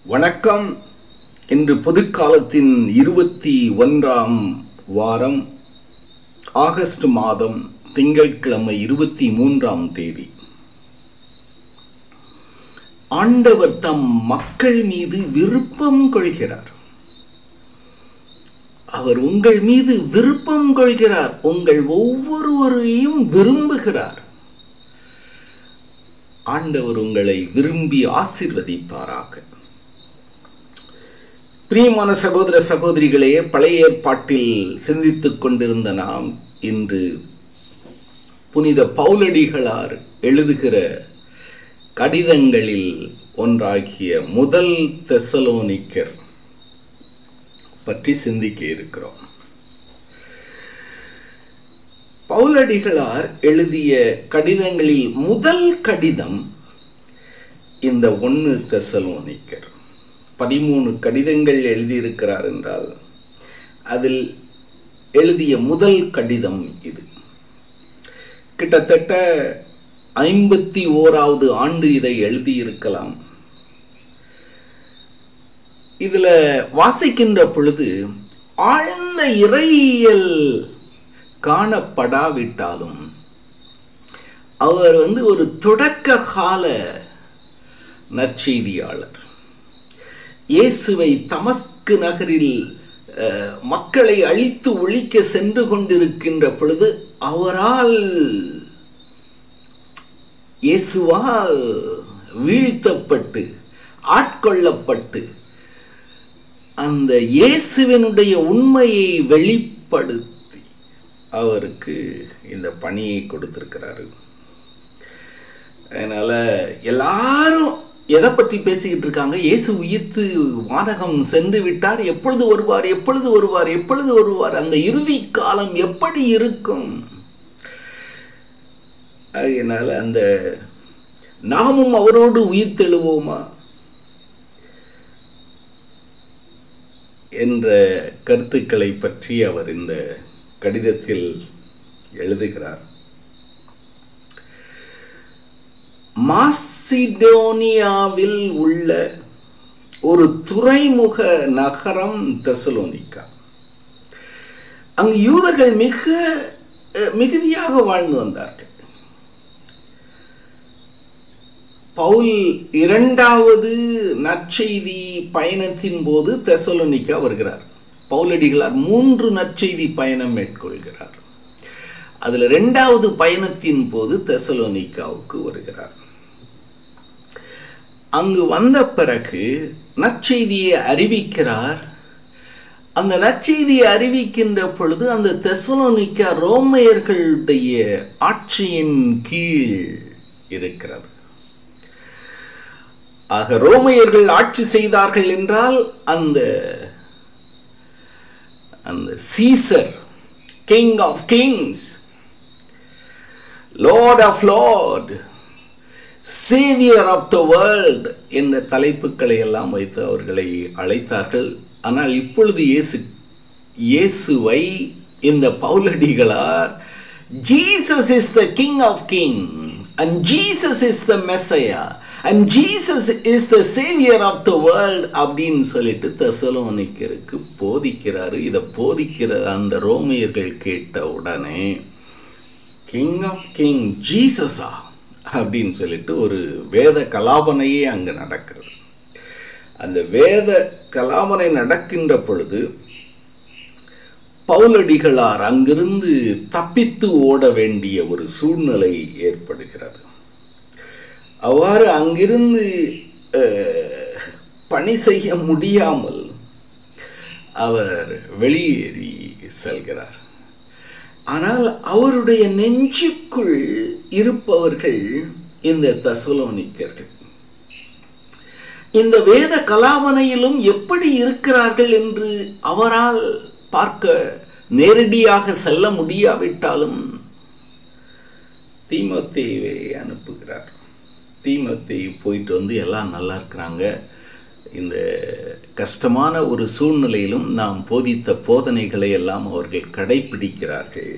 வணக்கம் இன்று பொதுக்காலத்தின் இருபத்தி ஒன்றாம் வாரம் ஆகஸ்ட் மாதம் திங்கட்கிழமை இருபத்தி மூன்றாம் தேதி ஆண்டவர் தம் மக்கள் மீது விருப்பம் கொள்கிறார் அவர் உங்கள் மீது விருப்பம் கொள்கிறார் உங்கள் ஒவ்வொருவரையும் விரும்புகிறார் ஆண்டவர் உங்களை விரும்பி ஆசிர்வதிப்பாராக பிரியமான சகோதர சகோதரிகளே பழைய ஏற்பாட்டில் சிந்தித்துக் கொண்டிருந்த நாம் இன்று புனித பவுலடிகளார் எழுதுகிற கடிதங்களில் ஒன்றாகிய முதல் தெசலோனிக்கர் பற்றி சிந்திக்க இருக்கிறோம் பவுலடிகளார் எழுதிய கடிதங்களில் முதல் கடிதம் இந்த ஒன்னு தெசலோனிக்கர் பதிமூணு கடிதங்கள் எழுதியிருக்கிறார் என்றால் அதில் எழுதிய முதல் கடிதம் இது கிட்டத்தட்ட ஐம்பத்தி ஓராவது ஆண்டு இதை எழுதியிருக்கலாம் இதுல வாசிக்கின்ற பொழுது ஆழ்ந்த இறையியல் காணப்படாவிட்டாலும் அவர் வந்து ஒரு தொடக்க கால நற்செய்தியாளர் இயேசுவை தமஸ்கு நகரில் மக்களை அழித்து ஒழிக்க சென்று கொண்டிருக்கின்ற பொழுது அவரால் இயேசுவால் வீழ்த்தப்பட்டு ஆட்கொள்ளப்பட்டு அந்த இயேசுவினுடைய உண்மையை வெளிப்படுத்தி அவருக்கு இந்த பணியை கொடுத்திருக்கிறாரு அதனால எல்லாரும் எதை பற்றி பேசிக்கிட்டு இருக்காங்க இயேசு உயிர்த்து வானகம் சென்று விட்டார் எப்பொழுது வருவார் எப்பொழுது வருவார் எப்பொழுது வருவார் அந்த இறுதி காலம் எப்படி இருக்கும் அதனால அந்த நாமும் அவரோடு உயிர் தெழுவோமா என்ற கருத்துக்களை பற்றி அவர் இந்த கடிதத்தில் எழுதுகிறார் மாசிடோனியாவில் உள்ள ஒரு துறைமுக நகரம் தெசலோனிக்கா அங்கு யூதர்கள் மிக மிகுதியாக வாழ்ந்து வந்தார்கள் பவுல் இரண்டாவது நற்செய்தி பயணத்தின் போது தெசலோனிக்கா வருகிறார் பவுலடிகளார் மூன்று நற்செய்தி பயணம் மேற்கொள்கிறார் அதுல இரண்டாவது பயணத்தின் போது தெசலோனிக்காவுக்கு வருகிறார் அங்கு வந்த பிறகு நற்செய்தியை அறிவிக்கிறார் அந்த நற்செய்தியை அறிவிக்கின்ற பொழுது அந்த தெசலோனிக்கா ரோமையர்களுடைய ஆட்சியின் கீழ் இருக்கிறது ஆக ரோமையர்கள் ஆட்சி செய்தார்கள் என்றால் அந்த அந்த Caesar king of kings lord of lord saviour of the world என்ற தலைப்புகளை எல்லாம் வைத்து அவர்களை அழைத்தார்கள் ஆனால் இப்பொழுது இயேசு இயேசுவை இந்த பவுலடிகளார் Jesus is the king of king and Jesus is the messiah and Jesus is the saviour of the world அப்படின்னு சொல்லிட்டு தெசலோனிக்கருக்கு போதிக்கிறாரு இதை போதிக்கிற அந்த ரோமியர்கள் கேட்ட உடனே கிங் ஆஃப் கிங் ஜீசஸா அப்படின்னு சொல்லிட்டு ஒரு வேத கலாபனையே அங்கு நடக்கிறது அந்த வேத கலாபனை நடக்கின்ற பொழுது பவுலடிகளார் அங்கிருந்து தப்பித்து ஓட வேண்டிய ஒரு சூழ்நிலை ஏற்படுகிறது அவ்வாறு அங்கிருந்து பணி செய்ய முடியாமல் அவர் வெளியேறி செல்கிறார் ஆனால் அவருடைய நெஞ்சுக்குள் இருப்பவர்கள் இந்த தசலோனிக்கர்கள் இந்த வேத கலாமனையிலும் எப்படி இருக்கிறார்கள் என்று அவரால் பார்க்க நேரடியாக செல்ல முடியாவிட்டாலும் தீமத்தேவை அனுப்புகிறார் தீமத்தை போயிட்டு வந்து எல்லாம் நல்லா இருக்கிறாங்க இந்த கஷ்டமான ஒரு சூழ்நிலையிலும் நாம் போதித்த போதனைகளை எல்லாம் அவர்கள் கடைபிடிக்கிறார்கள்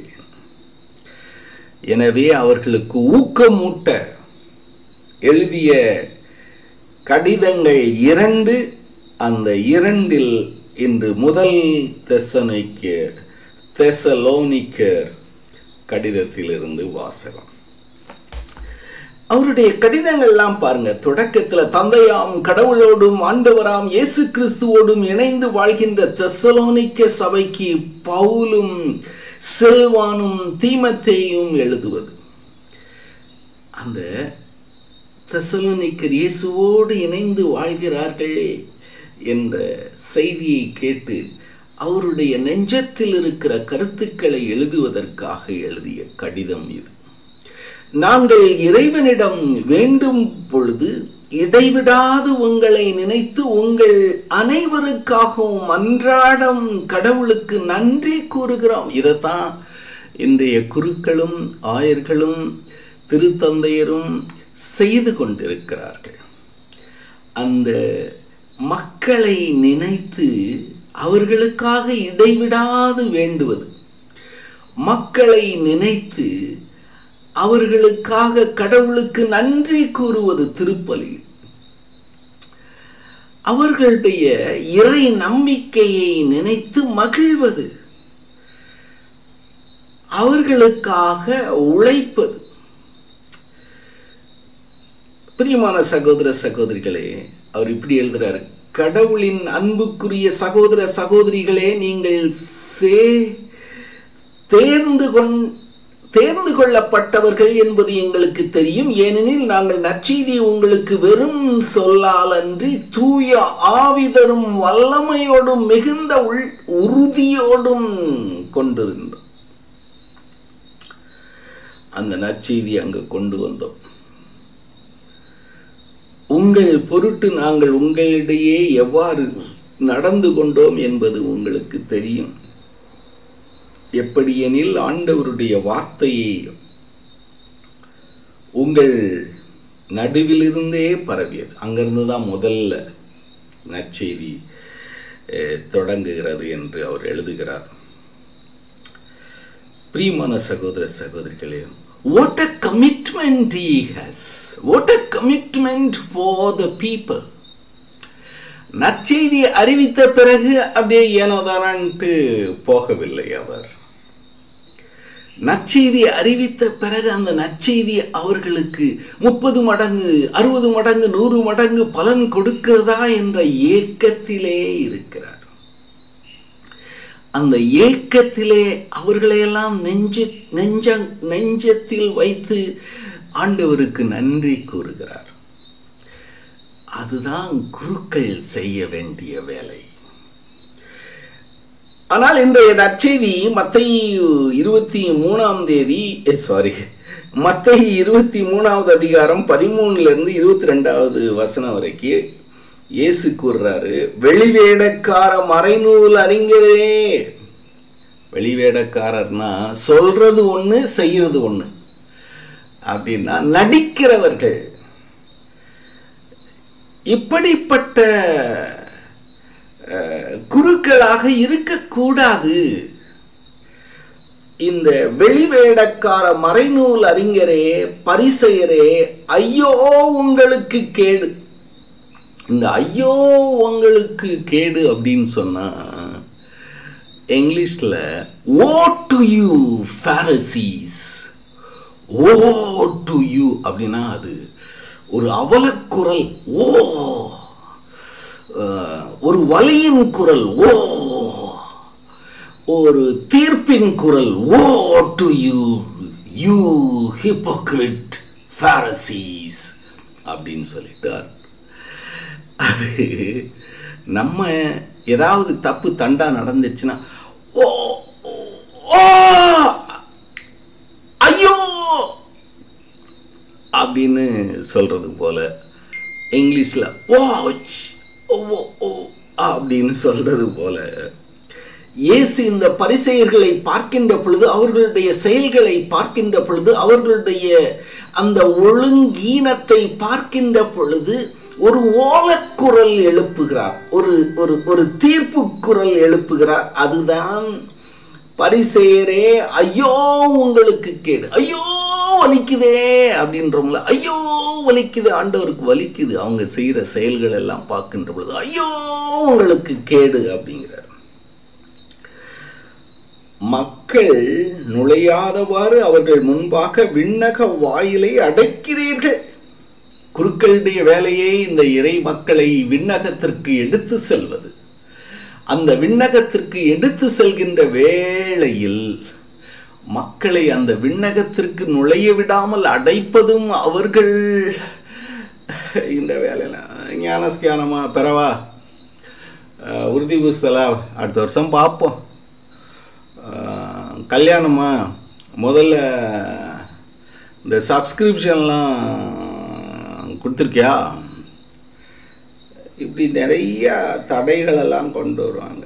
எனவே அவர்களுக்கு ஊக்கமூட்ட எழுதிய கடிதங்கள் இரண்டு அந்த இரண்டில் இன்று முதல் தெசனிக்கர் தெசலோனிக்கர் கடிதத்திலிருந்து வாசகம் அவருடைய கடிதங்கள்லாம் பாருங்க தொடக்கத்துல தந்தையாம் கடவுளோடும் ஆண்டவராம் இயேசு கிறிஸ்துவோடும் இணைந்து வாழ்கின்ற தெசலோனிக்க சபைக்கு பவுலும் செல்வானும் தீமத்தேயும் எழுதுவது அந்த தெசலோனிக்கர் இயேசுவோடு இணைந்து வாழ்கிறார்கள் என்ற செய்தியை கேட்டு அவருடைய நெஞ்சத்தில் இருக்கிற கருத்துக்களை எழுதுவதற்காக எழுதிய கடிதம் இது நாங்கள் இறைவனிடம் வேண்டும் பொழுது இடைவிடாது உங்களை நினைத்து உங்கள் அனைவருக்காகவும் அன்றாடம் கடவுளுக்கு நன்றி கூறுகிறோம் இதைத்தான் இன்றைய குருக்களும் ஆயர்களும் திருத்தந்தையரும் செய்து கொண்டிருக்கிறார்கள் அந்த மக்களை நினைத்து அவர்களுக்காக இடைவிடாது வேண்டுவது மக்களை நினைத்து அவர்களுக்காக கடவுளுக்கு நன்றி கூறுவது திருப்பலி அவர்களுடைய இறை நம்பிக்கையை நினைத்து மகிழ்வது அவர்களுக்காக உழைப்பது பிரியமான சகோதர சகோதரிகளே அவர் இப்படி எழுதுறாரு கடவுளின் அன்புக்குரிய சகோதர சகோதரிகளே நீங்கள் சே தேர்ந்து கொண் தேர்ந்து கொள்ளப்பட்டவர்கள் என்பது எங்களுக்கு தெரியும் ஏனெனில் நாங்கள் நற்செய்தி உங்களுக்கு வெறும் சொல்லால் அன்றி தூய ஆவிதரும் வல்லமையோடும் மிகுந்த உள் உறுதியோடும் கொண்டிருந்தோம் அந்த நற்செய்தி அங்கு கொண்டு வந்தோம் உங்கள் பொருட்டு நாங்கள் உங்களிடையே எவ்வாறு நடந்து கொண்டோம் என்பது உங்களுக்கு தெரியும் எப்படியெனில் ஆண்டவருடைய வார்த்தையை உங்கள் நடுவிலிருந்தே பரவியது அங்கிருந்து தான் முதல்ல நற்செய்தி தொடங்குகிறது என்று அவர் எழுதுகிறார் பிரியமான சகோதர சகோதரிகளே what a commitment he has what a commitment for the people நற்செய்தி அறிவித்த பிறகு அப்படியே ஏனோதானான்ட்டு போகவில்லை அவர் நற்செய்தி அறிவித்த பிறகு அந்த நற்செய்தி அவர்களுக்கு முப்பது மடங்கு அறுபது மடங்கு நூறு மடங்கு பலன் கொடுக்கிறதா என்ற ஏக்கத்திலே இருக்கிறார் அந்த ஏக்கத்திலே அவர்களையெல்லாம் நெஞ்ச நெஞ்ச நெஞ்சத்தில் வைத்து ஆண்டவருக்கு நன்றி கூறுகிறார் அதுதான் குருக்கள் செய்ய வேண்டிய வேலை ஆனால் இன்றைய நற்செய்தி மத்தை இருபத்தி மூணாம் தேதி சாரி மத்தை இருபத்தி மூணாவது அதிகாரம் பதிமூணுல இருந்து இருபத்தி ரெண்டாவது வசனம் வரைக்கும் இயேசு கூறுறாரு வெளிவேடக்கார மறைநூல் அறிஞரே வெளிவேடக்காரர்னா சொல்றது ஒண்ணு செய்யறது ஒண்ணு அப்படின்னா நடிக்கிறவர்கள் இப்படிப்பட்ட குருக்களாக இருக்கக்கூடாது இந்த வெளிவேடக்கார மறைநூல் அறிஞரே பரிசெயரே ஐயோ உங்களுக்கு கேடு இந்த ஐயோ உங்களுக்கு கேடு அப்படின்னு சொன்னா இங்கிலீஷ்ல woe to you Pharisees woe to you அப்படின்னா அது ஒரு அவலக்குரல் ஓ ஒரு வலியின் குரல் ஓ ஒரு தீர்ப்பின் குரல் woe to you you hypocrite Pharisees அப்படின்னு சொல்லிட்டு அது நம்ம ஏதாவது தப்பு தண்டா நடந்துச்சுன்னா ஓ ஓ ஐயோ அப்படின்னு சொல்றது போல இங்கிலீஷ்ல வாட்ச் அப்படின்னு சொல்றது போல இயேசு இந்த பரிசெயர்களை பார்க்கின்ற பொழுது அவர்களுடைய செயல்களை பார்க்கின்ற பொழுது அவர்களுடைய அந்த ஒழுங்கீனத்தை பார்க்கின்ற பொழுது ஒரு ஓலக்குரல் எழுப்புகிறார் ஒரு ஒரு ஒரு தீர்ப்பு குரல் எழுப்புகிறார் அதுதான் பரிசெயரே ஐயோ உங்களுக்கு கேடு ஐயோ வலிக்குதே அப்படின்றவங்கள ஐயோ வலிக்குது ஆண்டவருக்கு வலிக்குது அவங்க செய்யற செயல்கள் எல்லாம் பார்க்கின்ற பொழுது ஐயோ உங்களுக்கு கேடு அப்படிங்கிறார் மக்கள் நுழையாதவாறு அவர்கள் முன்பாக விண்ணக வாயிலை அடைக்கிறீர்கள் குருக்களுடைய வேலையே இந்த இறை மக்களை விண்ணகத்திற்கு எடுத்து செல்வது அந்த விண்ணகத்திற்கு எடுத்து செல்கின்ற வேளையில் மக்களை அந்த விண்ணகத்திற்கு நுழைய விடாமல் அடைப்பதும் அவர்கள் இந்த வேலையில ஞானஸ்கானமா பெறவா அஹ், உறுதி பூசலா அடுத்த வருஷம் பார்ப்போம் அஹ், கல்யாணமா முதல்ல இந்த சப்ஸ்கிரிப்ஷன்லாம் கொடுத்துருக்கியா இப்படி நிறைய தடைகள் எல்லாம் கொண்டு வருவாங்க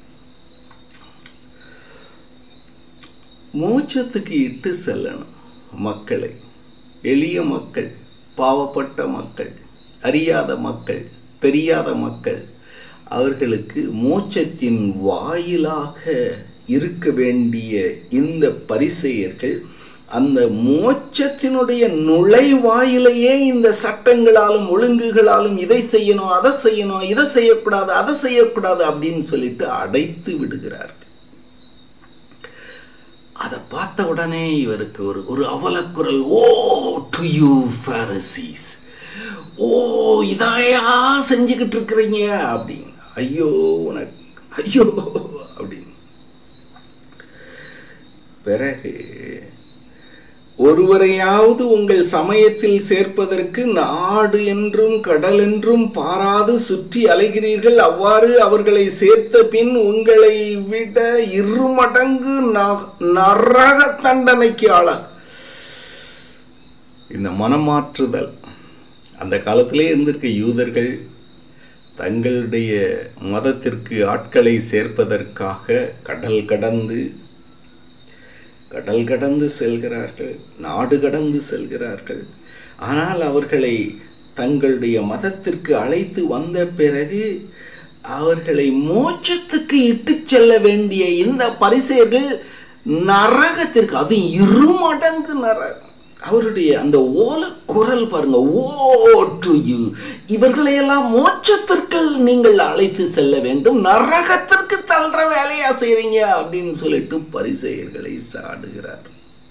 மோட்சத்துக்கு இட்டு செல்லணும் மக்களை எளிய மக்கள் பாவப்பட்ட மக்கள் அறியாத மக்கள் தெரியாத மக்கள் அவர்களுக்கு மோட்சத்தின் வாயிலாக இருக்க வேண்டிய இந்த பரிசெயர்கள் அந்த மோட்சத்தினுடைய நுழைவாயிலையே இந்த சட்டங்களாலும் ஒழுங்குகளாலும் இதை செய்யணும் அதை செய்யணும் இதை செய்யக்கூடாது அதை செய்யக்கூடாது அப்படின்னு சொல்லிட்டு அடைத்து விடுகிறார்கள் அதை பார்த்த உடனே இவருக்கு ஒரு ஒரு அவலக்குரல் ஓ டு யூ ஃபேரசீஸ் ஓ இதையா செஞ்சுக்கிட்டு இருக்கிறீங்க அப்படின்னு ஐயோ உனக்கு ஐயோ அப்படின்னு பிறகு ஒருவரையாவது உங்கள் சமயத்தில் சேர்ப்பதற்கு நாடு என்றும் கடல் என்றும் பாராது சுற்றி அலைகிறீர்கள் அவ்வாறு அவர்களை சேர்த்த பின் உங்களை விட இருமடங்கு ந- நரக தண்டனைக்கு ஆளா இந்த மனமாற்றுதல் அந்த காலத்திலே இருந்திருக்க யூதர்கள் தங்களுடைய மதத்திற்கு ஆட்களை சேர்ப்பதற்காக கடல் கடந்து கடல் கடந்து செல்கிறார்கள் நாடு கடந்து செல்கிறார்கள் ஆனால் அவர்களை தங்களுடைய மதத்திற்கு அழைத்து வந்த பிறகு அவர்களை மோட்சத்துக்கு இட்டு செல்ல வேண்டிய இந்த பரிசேர்கள் நரகத்திற்கு அது இருமடங்கு நரகம் அவருடைய அந்த ஓல குரல் பாருங்க ஓ டு யூ இவர்களையெல்லாம் மோட்சத்திற்கு நீங்கள் அழைத்து செல்ல வேண்டும் நரகத்திற்கு தள்ளுற வேலையா செய்றீங்க அப்படின்னு சொல்லிட்டு பரிசெயர்களை சாடுகிறார்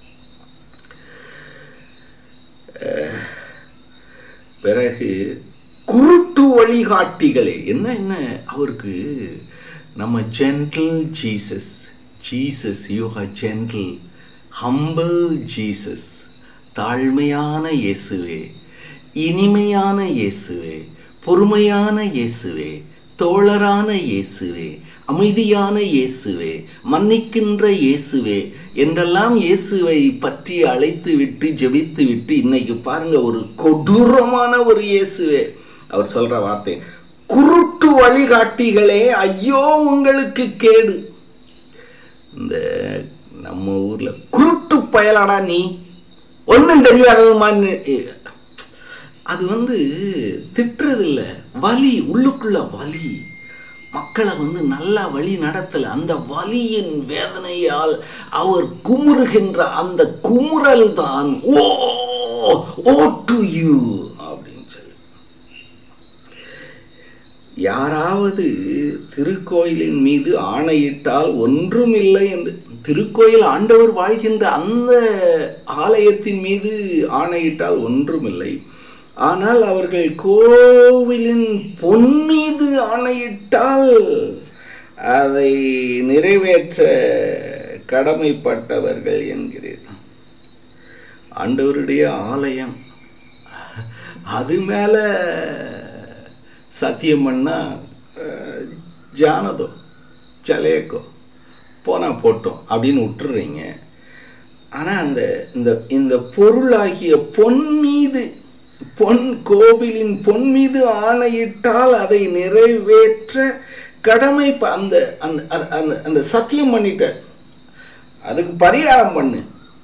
அஹ், பிறகு குருட்டு வழிகாட்டிகளே என்ன என்ன அவருக்கு நம்ம gentle Jesus Jesus you are gentle humble Jesus தாழ்மையான இயேசுவே இனிமையான இயேசுவே பொறுமையான இயேசுவே தோழரான இயேசுவே அமைதியான இயேசுவே மன்னிக்கின்ற இயேசுவே என்றெல்லாம் இயேசுவை பற்றி அழைத்து விட்டு ஜெபித்து விட்டு இன்னைக்கு பாருங்க ஒரு கொடூரமான ஒரு இயேசுவே அவர் சொல்ற வார்த்தை குருட்டு வழிகாட்டிகளே ஐயோ உங்களுக்கு கேடு இந்த நம்ம ஊர்ல குருட்டு பயலாடா நீ ஒன்றும் தெரியாததுமான்னு அது வந்து திட்டுறது இல்ல வலி உள்ளுக்குள்ள வலி மக்களை வந்து நல்லா வழி நடத்தல அந்த வலியின் வேதனையால் அவர் குமுறுகின்ற அந்த குமுறல் தான் ஓ ஓ டு யூ அப்படின்னு சொல்லி யாராவது திருக்கோயிலின் மீது ஆணையிட்டால் ஒன்றுமில்லை என்று திருக்கோயில் ஆண்டவர் வாழ்கின்ற அந்த ஆலயத்தின் மீது ஆணையிட்டால் ஒன்றுமில்லை ஆனால் அவர்கள் கோவிலின் பொன் மீது ஆணையிட்டால் அதை நிறைவேற்ற கடமைப்பட்டவர்கள் என்கிறீர்கள் ஆண்டவருடைய ஆலயம் அது மேல சத்தியம் பண்ணா அஹ், ஜானதோ சலேக்கோ போனா போட்டோம் அப்படின்னு விட்டுறீங்க ஆனா அந்த இந்த இந்த பொருளாகிய பொன் மீது பொன் கோவிலின் பொன் மீது ஆணையிட்டால் அதை நிறைவேற்ற கடமை ப- அந்த அந்த அந்த- அந்த அந்த சத்தியம் பண்ணிட்ட அதுக்கு பரிகாரம் பண்ணு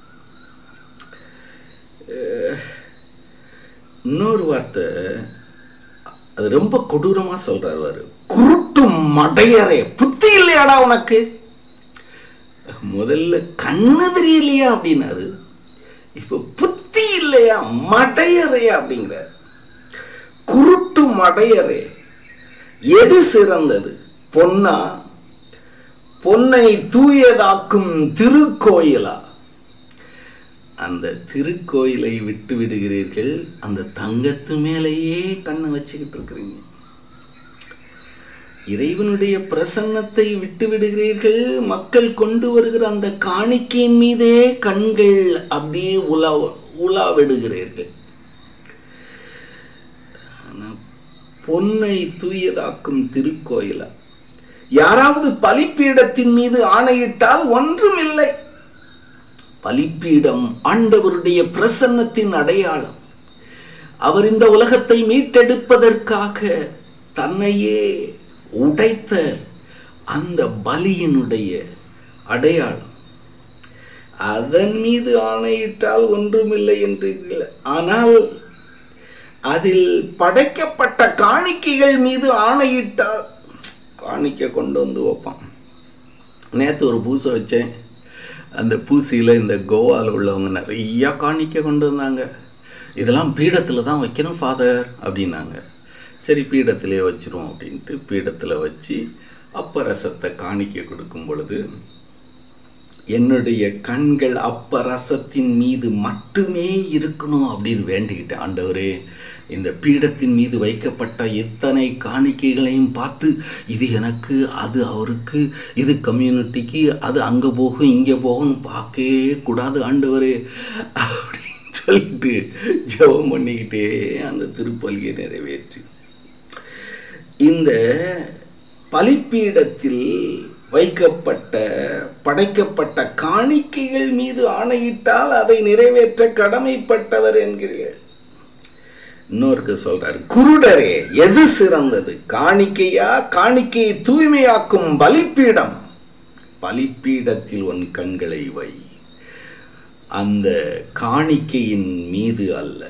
அஹ், இன்னொரு வார்த்தை அது ரொம்ப கொடூரமா சொல்றாரு அவரு குருட்டு மடையரே புத்தி இல்லையாடா உனக்கு முதல்ல கண்ணு தெரியலையா அப்படின்னாரு இப்போ புத்தி புத்தி இல்லையா மடையரே அப்படிங்கிறார் குருட்டு மடையரே எது சிறந்தது பொன்னா பொன்னை தூயதாக்கும் திருக்கோயிலா அந்த திருக்கோயிலை விட்டு விடுகிறீர்கள் அந்த தங்கத்து மேலேயே கண்ணை வச்சுக்கிட்டு இருக்கிறீங்க இறைவனுடைய பிரசன்னத்தை விட்டு விடுகிறீர்கள் மக்கள் கொண்டு வருகிற அந்த காணிக்கையின் மீதே கண்கள் அப்படியே உலா உலா விடுகிறீர்கள் ஆனா, பொன்னை தூயதாக்கும் திருக்கோயிலா யாராவது பலிப்பீடத்தின் மீது ஆணையிட்டால் ஒன்றுமில்லை பலிப்பீடம் ஆண்டவருடைய பிரசன்னத்தின் அடையாளம் அவர் இந்த உலகத்தை மீட்டெடுப்பதற்காக தன்னையே உடைத்த அந்த பலியினுடைய அடையாளம் அதன் மீது ஆணையிட்டால் ஒன்றுமில்லை என்று இல்லை. ஆனால் அதில் படைக்கப்பட்ட காணிக்கைகள் மீது ஆணையிட்டால் காணிக்கை கொண்டு வந்து வைப்பான் நேற்று ஒரு பூசை வச்சேன் அந்த பூசியில் இந்த கோவாவில் உள்ளவங்க நிறைய காணிக்கை கொண்டு வந்தாங்க இதெல்லாம் பீடத்தில் தான் வைக்கணும் ஃபாதர் அப்படின்னாங்க சரி பீடத்திலே வச்சிருவோம் அப்படின்ட்டு பீடத்தில் வச்சு அப்பரசத்தை காணிக்கை கொடுக்கும் பொழுது என்னுடைய கண்கள் அப்பரசத்தின் மீது மட்டுமே இருக்கணும் அப்படின்னு வேண்டிக்கிட்டேன் ஆண்டவரே இந்த பீடத்தின் மீது வைக்கப்பட்ட எத்தனை காணிக்கைகளையும் பார்த்து இது எனக்கு அது அவருக்கு இது கம்யூனிட்டிக்கு அது அங்கே போகும் இங்கே போகும்னு பார்க்கவே கூடாது ஆண்டவரே அப்படின்னு சொல்லிட்டு ஜெபம் பண்ணிக்கிட்டே அந்த திருப்பலியை நிறைவேற்றி இந்த பலிப்பீடத்தில் வைக்கப்பட்ட படைக்கப்பட்ட காணிக்கைகள் மீது ஆணையிட்டால் அதை நிறைவேற்ற கடமைப்பட்டவர் என்கிறீர்கள் இன்னொருக்கு சொல்றாரு குருடரே எது சிறந்தது காணிக்கையா காணிக்கையை தூய்மையாக்கும் பலிப்பீடம் பலிப்பீடத்தில் உன் கண்களை வை அந்த காணிக்கையின் மீது அல்ல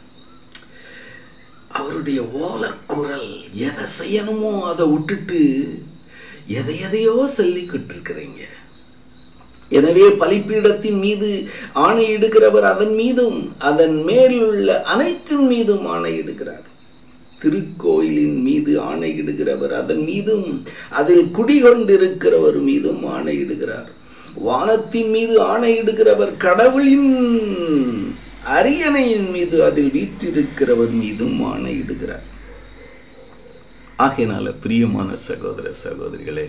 அவருடைய ஓலக்குரல் எதை செய்யணுமோ அதை விட்டுட்டு எதை எதையோ சொல்லிக்கிட்டு இருக்கிறீங்க எனவே பலிப்பீடத்தின் மீது ஆணையிடுகிறவர் அதன் மீதும் அதன் மேலுள்ள அனைத்தின் மீதும் ஆணையிடுகிறார் திருக்கோயிலின் மீது ஆணையிடுகிறவர் அதன் மீதும் அதில் குடிகொண்டிருக்கிறவர் மீதும் ஆணையிடுகிறார் வானத்தின் மீது ஆணையிடுகிறவர் கடவுளின் அரியணையின் மீது அதில் வீற்றிருக்கிறவர் மீதும் ஆணையிடுகிறார் ஆகையினால பிரியமான சகோதர சகோதரிகளே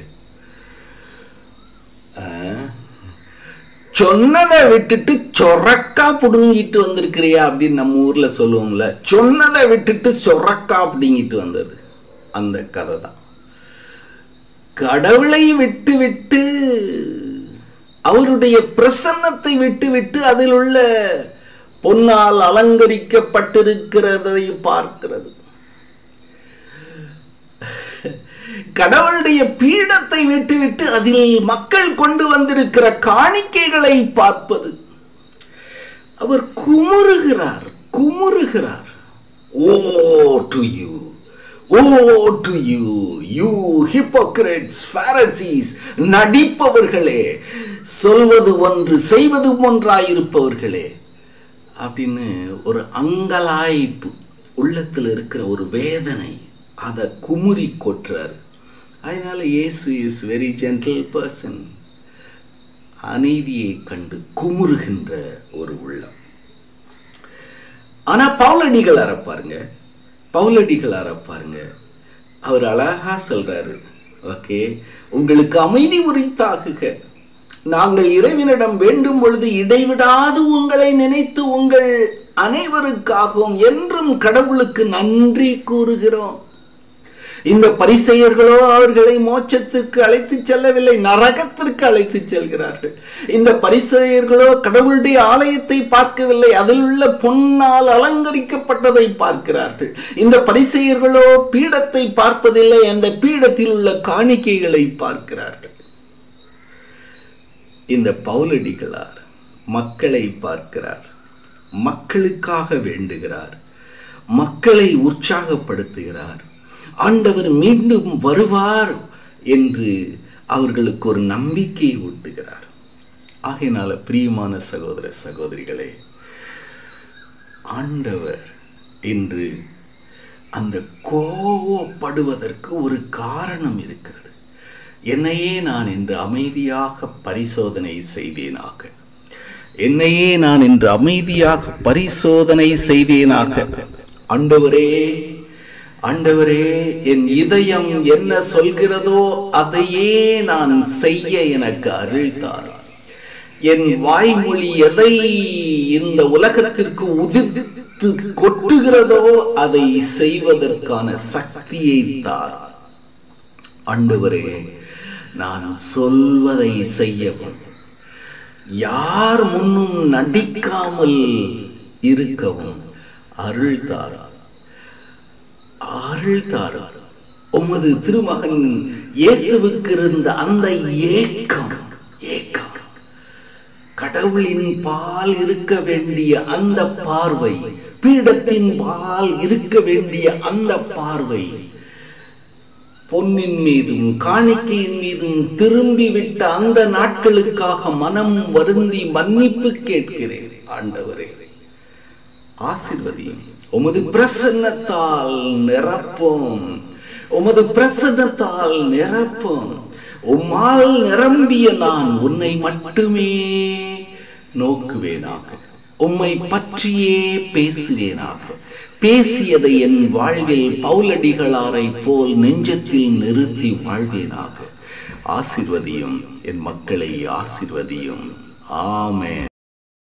ஆஹ், சொன்னதை விட்டுட்டு சொரக்கா புடுங்கிட்டு வந்திருக்கிறியா அப்படின்னு நம்ம ஊர்ல சொல்லுவோம்ல சொன்னதை விட்டுட்டு சொரக்கா புடுங்கிட்டு வந்தது அந்த கதை தான் கடவுளை விட்டு விட்டு அவருடைய பிரசன்னத்தை விட்டு விட்டு அதில் உள்ள பொன்னால் அலங்கரிக்கப்பட்டிருக்கிறதை பார்க்கிறது கடவுளுடைய பீடத்தை விட்டுவிட்டு அதில் மக்கள் கொண்டு வந்திருக்கிற காணிக்கைகளை பார்ப்பது அவர் குமுறுகிறார் குமுறுகிறார் woe to you woe to you you hypocrites Pharisees நடிப்பவர்களே சொல்வது ஒன்று செய்வது ஒன்றாயிருப்பவர்களே அப்படின்னு ஒரு அங்கலாய்ப்பு உள்ளத்தில் இருக்கிற ஒரு வேதனை அதை குமுறி கொட்டுறாரு அதனால இயேசு இஸ் வெரி ஜென்டில் பர்சன் அநீதியை கண்டு குமுறுகின்ற ஒரு உள்ளம் ஆனா பவுலடிகள் அறப்பாருங்க பவுலடிகள் அறப்பாருங்க அவர் அழகா சொல்றாரு ஓகே உங்களுக்கு அமைதி உரித்தாகுக நாங்கள் இறைவனிடம் வேண்டும் பொழுது இடைவிடாது உங்களை நினைத்து உங்கள் அனைவருக்காகவும் என்றும் கடவுளுக்கு நன்றி கூறுகிறோம் இந்த பரிசெயர்களோ அவர்களை மோட்சத்திற்கு அழைத்து செல்லவில்லை நரகத்திற்கு அழைத்து செல்கிறார்கள் இந்த பரிசெயர்களோ கடவுளுடைய ஆலயத்தை பார்க்கவில்லை அதில் உள்ள பொன்னால் அலங்கரிக்கப்பட்டதை பார்க்கிறார்கள் இந்த பரிசெயர்களோ பீடத்தை பார்ப்பதில்லை அந்த பீடத்தில் உள்ள காணிக்கைகளை பார்க்கிறார்கள் இந்த பவுலடிகளார் மக்களை பார்க்கிறார் மக்களுக்காக வேண்டுகிறார் மக்களை உற்சாகப்படுத்துகிறார் ஆண்டவர் மீண்டும் வருவார் என்று அவர்களுக்கு ஒரு நம்பிக்கையை ஊட்டுகிறார் ஆகையினால பிரியமான சகோதர சகோதரிகளே ஆண்டவர் இன்று அந்த கோவப்படுவதற்கு ஒரு காரணம் இருக்கிறது என்னையே நான் இன்று அமைதியாக பரிசோதனை செய்வேனாக என்னையே நான் இன்று அமைதியாக பரிசோதனை செய்வேனாக ஆண்டவரே ஆண்டவரே என் இதயம் என்ன சொல்கிறதோ அதையே நான் செய்ய எனக்கு அருள்தார் என் வாய்மொழி எதை இந்த உலகத்திற்கு உதிர்த்து கொட்டுகிறதோ அதை செய்வதற்கான சக்தியை தார் ஆண்டவரே நான் சொல்வதை செய்யவும் யார் முன்னும் நடிக்காமல் இருக்கவும் அருள் தாரா அருள் தாரா உமது திருமகன் இயேசுவுக்கு இருந்த அந்த ஏக்கம் ஏக்கம் கடவுளின் பால் இருக்க வேண்டிய அந்த பார்வை பீடத்தின் பால் இருக்க வேண்டிய அந்த பார்வை பொன்னின் மீதும் காணிக்கையின் மீதும் திரும்பி விட்ட அந்த நாட்களுக்காக மனம் வருந்தி மன்னிப்பு கேட்கிறேன் ஆண்டவரே ஆசிர்வதியும் உமது பிரசன்னத்தால் நிரப்போம் உமது பிரசன்னத்தால் நிரப்போம் உம்மால் நிரம்பிய நான் உன்னை மட்டுமே நோக்குவேனாக உம்மை பற்றியே பேசுவேனாக பேசியதை என் வாழ்வில் பவுலடிகளாரை போல் நெஞ்சத்தில் நிறுத்தி வாழ்வேனாக ஆசிர்வதியும் என் மக்களை ஆசிர்வதியும் ஆமென்